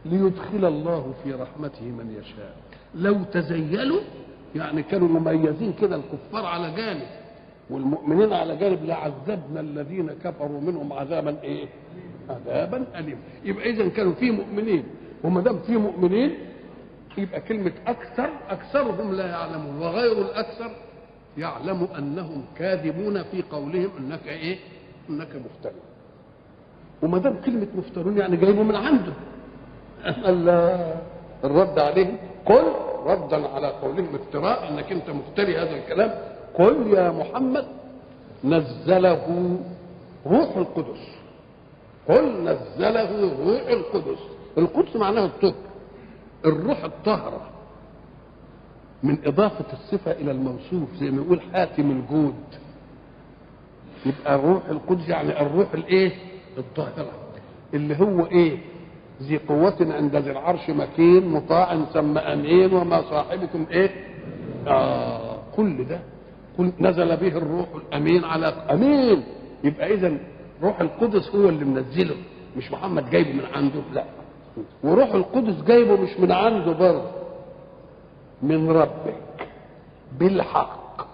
ليدخل الله في رحمته من يشاء لو تزيلوا يعني كانوا مميزين كده الكفار على جانب والمؤمنين على جانب لعذبنا الذين كفروا منهم عذابا ايه؟ عذابا اليم يبقى اذا كانوا في مؤمنين وما دام في مؤمنين يبقى كلمة أكثر أكثرهم لا يعلمون وغير الأكثر يعلم أنهم كاذبون في قولهم أنك إيه؟ أنك مفتر وما دام كلمة مفترون يعني جايبه من عنده الرد عليهم قل ردا على قولهم افتراء انك انت مفتري هذا الكلام قل يا محمد نزله روح القدس قل نزله روح القدس القدس معناها الطهر الروح الطاهرة من إضافة الصفة إلى الموصوف زي ما يقول حاتم الجود يبقى الروح القدس يعني الروح الإيه؟ الطاهرة اللي هو إيه؟ ذي قوة عند ذي العرش مكين مطاع ثم أمين وما صاحبكم إيه؟ آه كل ده كل نزل به الروح الأمين على أمين يبقى إذا روح القدس هو اللي منزله مش محمد جايبه من عنده لا وروح القدس جايبه مش من عنده برضه من ربك بالحق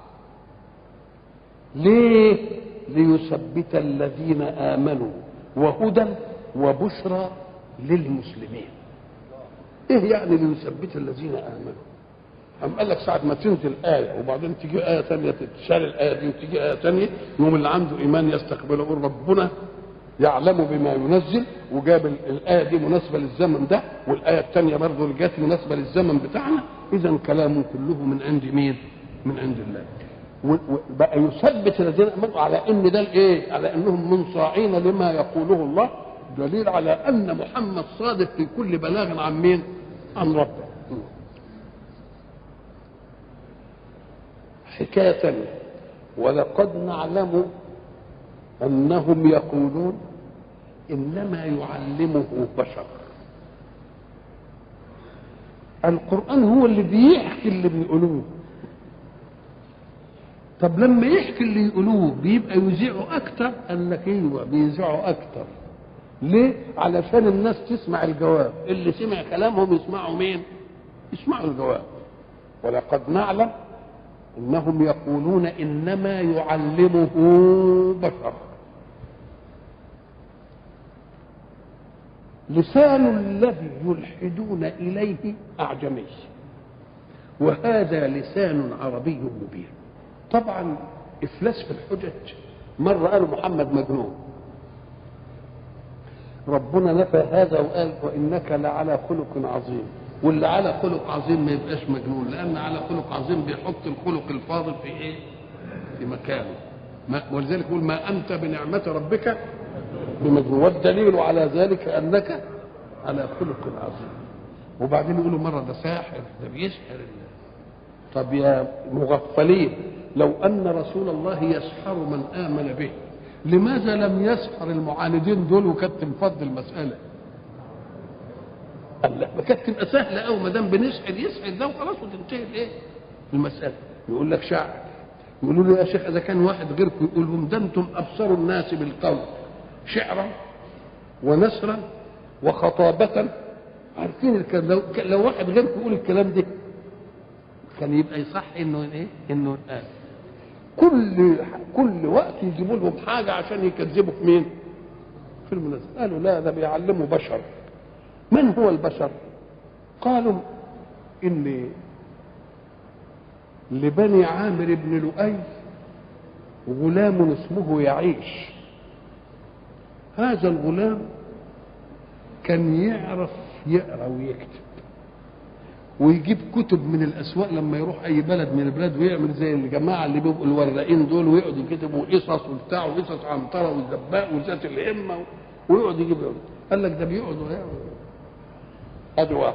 ليه ليثبت الذين امنوا وهدى وبشرى للمسلمين ايه يعني ليثبت الذين امنوا أم قال لك ساعة ما تنزل آية وبعدين تيجي آية ثانية تتشال الآية دي وتيجي آية ثانية يوم اللي عنده إيمان يستقبل يقول ربنا يعلم بما ينزل وجاب الآية دي مناسبة للزمن ده والآية الثانية برضه اللي جت مناسبة للزمن بتاعنا إذا كلامه كله من عند مين؟ من عند الله. وبقى يثبت الذين امنوا على ان ده الايه؟ على انهم منصاعين لما يقوله الله دليل على ان محمد صادق في كل بلاغ عن مين؟ عن ربه. حكايه ثانيه ولقد نعلم انهم يقولون انما يعلمه بشر القران هو اللي بيحكي اللي بيقولوه طب لما يحكي اللي يقولوه بيبقى يذيعوا اكتر قال لك ايوه بيذيعوا اكتر ليه علشان الناس تسمع الجواب اللي سمع كلامهم يسمعوا مين يسمعوا الجواب ولقد نعلم انهم يقولون انما يعلمه بشر لسان الذي يلحدون اليه اعجمي وهذا لسان عربي مبين طبعا افلاس في الحجج مره قالوا محمد مجنون ربنا نفى هذا وقال وانك لعلى خلق عظيم واللي على خلق عظيم ما يبقاش مجنون لان على خلق عظيم بيحط الخلق الفاضل في ايه في مكانه ما ولذلك يقول ما انت بنعمه ربك بمجنون والدليل على ذلك انك على خلق عظيم وبعدين يقولوا مره ده ساحر ده بيسحر طب يا مغفلين لو ان رسول الله يسحر من امن به لماذا لم يسحر المعاندين دول وكانت تنفض المساله قال لا ما كانت تبقى سهله قوي ما دام بنسحر يسحر ده وخلاص وتنتهي الايه المساله يقول لك شاعر يقولوا له يا شيخ اذا كان واحد غيركم يقول لهم ده انتم ابصر الناس بالقول شعرا ونثرا وخطابة عارفين الكلام لو, لو واحد غيركم يقول الكلام ده كان يبقى يصح انه ايه؟ انه يتقال كل كل وقت يجيبوا لهم حاجه عشان يكذبوا في مين؟ في المناسبة قالوا لا ده بيعلموا بشر من هو البشر؟ قالوا ان لبني عامر بن لؤي غلام اسمه يعيش هذا الغلام كان يعرف يقرا ويكتب ويجيب كتب من الاسواق لما يروح اي بلد من البلاد ويعمل زي الجماعه اللي بيبقوا الوراقين دول ويقعد يكتبوا قصص وبتاع وقصص عنتره والدباء وذات الهمه ويقعد يجيب قال لك ده بيقعدوا ادي واحد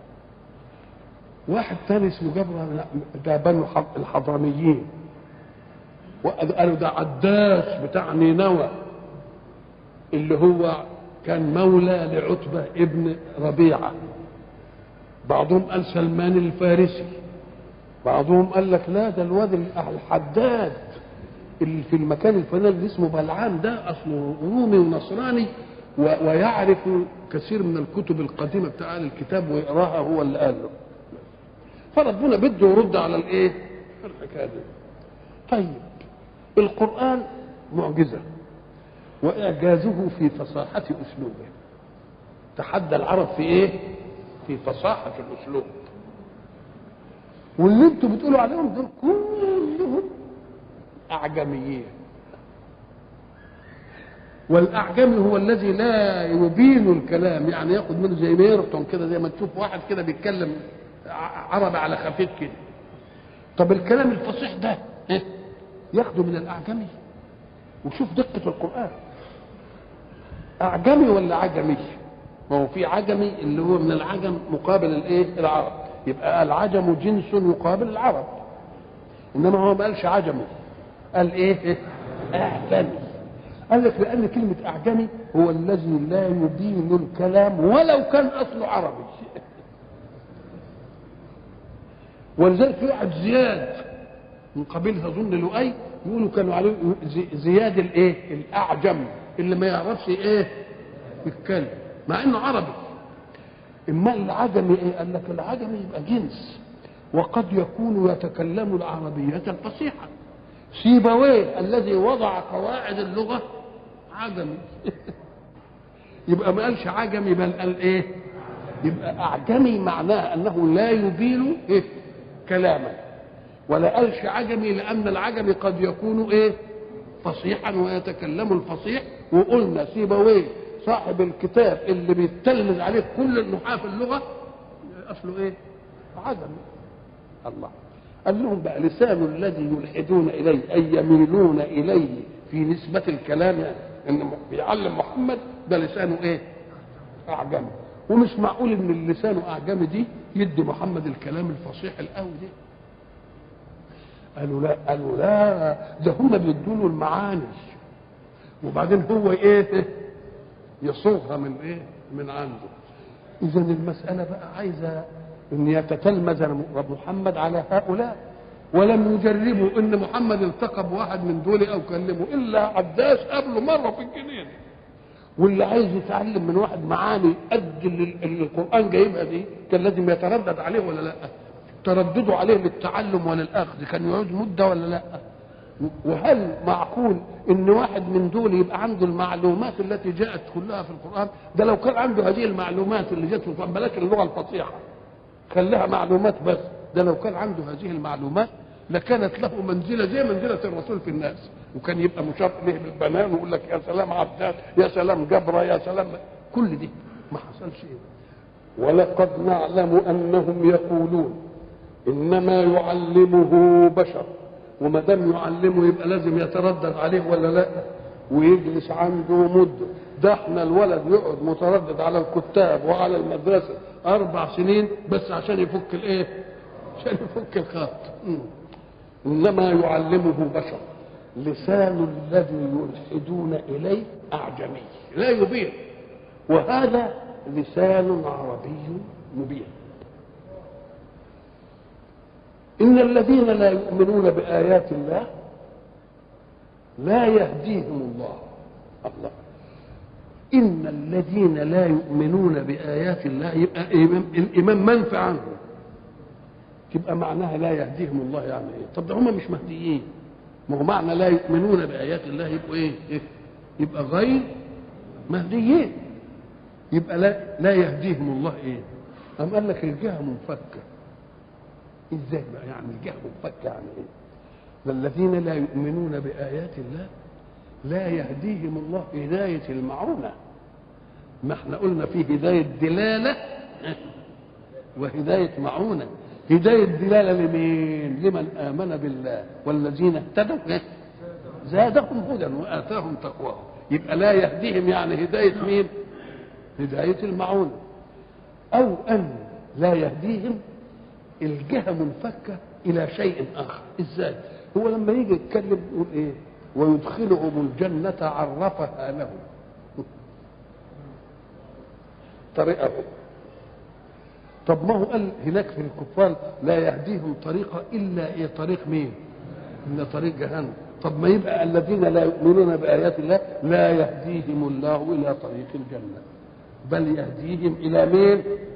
واحد ثاني اسمه جبر ده بنو الحضرميين وقالوا ده عداس بتاع نينوى اللي هو كان مولى لعتبة ابن ربيعة بعضهم قال سلمان الفارسي بعضهم قال لك لا ده الواد الحداد اللي في المكان الفلاني اللي اسمه بلعام ده اصله رومي ونصراني و- ويعرف كثير من الكتب القديمه بتاع أهل الكتاب ويقراها هو اللي قال له فربنا بده يرد على الايه الحكايه دي طيب القران معجزه واعجازه في فصاحه اسلوبه تحدى العرب في ايه في فصاحه الاسلوب واللي انتوا بتقولوا عليهم دول كلهم اعجميين والاعجمي هو الذي لا يبين الكلام يعني ياخد منه زي ميرتون كده زي ما تشوف واحد كده بيتكلم ع- عربي على خفيف كده طب الكلام الفصيح ده إيه؟ ياخده من الاعجمي وشوف دقه القران اعجمي ولا عجمي ما هو في عجمي اللي هو من العجم مقابل الايه العرب يبقى العجم جنس يقابل العرب انما هو ما قالش عجمي قال ايه اعجمي قال لك لان كلمه اعجمي هو الذي لا يبين الكلام ولو كان اصله عربي ولذلك في واحد زياد من قبيل اظن لؤي يقولوا كانوا عليه زي- زياد الايه الاعجم اللي ما يعرفش ايه يتكلم مع انه عربي اما العجمي ايه قال لك العجمي يبقى جنس وقد يكون يتكلم العربية الفصيحة سيبويه الذي وضع قواعد اللغة عجمي يبقى ما قالش عجمي بل قال ايه يبقى اعجمي معناه انه لا يبين إيه؟ كلاما ولا قالش عجمي لان العجمي قد يكون ايه فصيحا ويتكلم الفصيح وقلنا سيبويه صاحب الكتاب اللي بيتلمذ عليه كل النحاة في اللغة اصله ايه عجمي الله قال لهم بقى لسان الذي يلحدون اليه اي يميلون اليه في نسبه الكلام يعني ان بيعلم محمد ده لسانه ايه؟ اعجمي ومش معقول ان اللسان اعجمي دي يدي محمد الكلام الفصيح القوي ده قالوا لا قالوا لا ده هم بيدوا له المعاني وبعدين هو ايه يصوغها من ايه من عنده اذا المساله بقى عايزه ان يتتلمذ محمد على هؤلاء ولم يجربوا ان محمد التقى بواحد من دول او كلمه الا عداس قبله مره في الجنين واللي عايز يتعلم من واحد معاني قد اللي اللي القران جايبها دي كان لازم يتردد عليه ولا لا تردده عليه للتعلم وللاخذ كان يعوز مده ولا لا وهل معقول ان واحد من دول يبقى عنده المعلومات التي جاءت كلها في القران ده لو كان عنده هذه المعلومات اللي جاءت في القران بلاش اللغه الفصيحه خليها معلومات بس ده لو كان عنده هذه المعلومات لكانت له منزله زي منزله الرسول في الناس وكان يبقى مشار اليه بالبنان ويقول لك يا سلام عبدات يا سلام جبره يا سلام كل دي ما حصلش ايه ولقد نعلم انهم يقولون انما يعلمه بشر وما دام يعلمه يبقى لازم يتردد عليه ولا لا ويجلس عنده مده ده احنا الولد يقعد متردد على الكتاب وعلى المدرسه اربع سنين بس عشان يفك الايه؟ عشان يفك الخط مم. انما يعلمه بشر لسان الذي يلحدون اليه اعجمي لا يبين وهذا لسان عربي مبين ان الذين لا يؤمنون بايات الله لا يهديهم الله الله ان الذين لا يؤمنون بايات الله يبقى إمام- الامام منفى عنهم تبقى معناها لا يهديهم الله يعني ايه طب ده هم مش مهديين ما هو معنى لا يؤمنون بايات الله يبقوا ايه إيه؟ يبقى غير مهديين يبقى لا لا يهديهم الله ايه أم قال لك الجهه منفكه ازاي بقى يعني الجهه منفكه يعني ايه ده الذين لا يؤمنون بايات الله لا يهديهم الله هدايه المعونه ما احنا قلنا في هدايه دلاله وهدايه معونه هدايه دلاله لمين لمن امن بالله والذين اهتدوا إيه؟ زادهم هدى واتاهم تقواهم يبقى لا يهديهم يعني هدايه مين هدايه المعونه او ان لا يهديهم الجهه منفكه الى شيء اخر ازاي هو لما يجي يتكلم يقول ايه ويدخلهم الجنه عرفها لهم طريقهم طب ما هو قال هناك في الكفار لا يهديهم طريقه الا ايه طريق مين الا طريق جهنم طب ما يبقى الذين لا يؤمنون بآيات الله لا يهديهم الله إلى طريق الجنة بل يهديهم إلى مين؟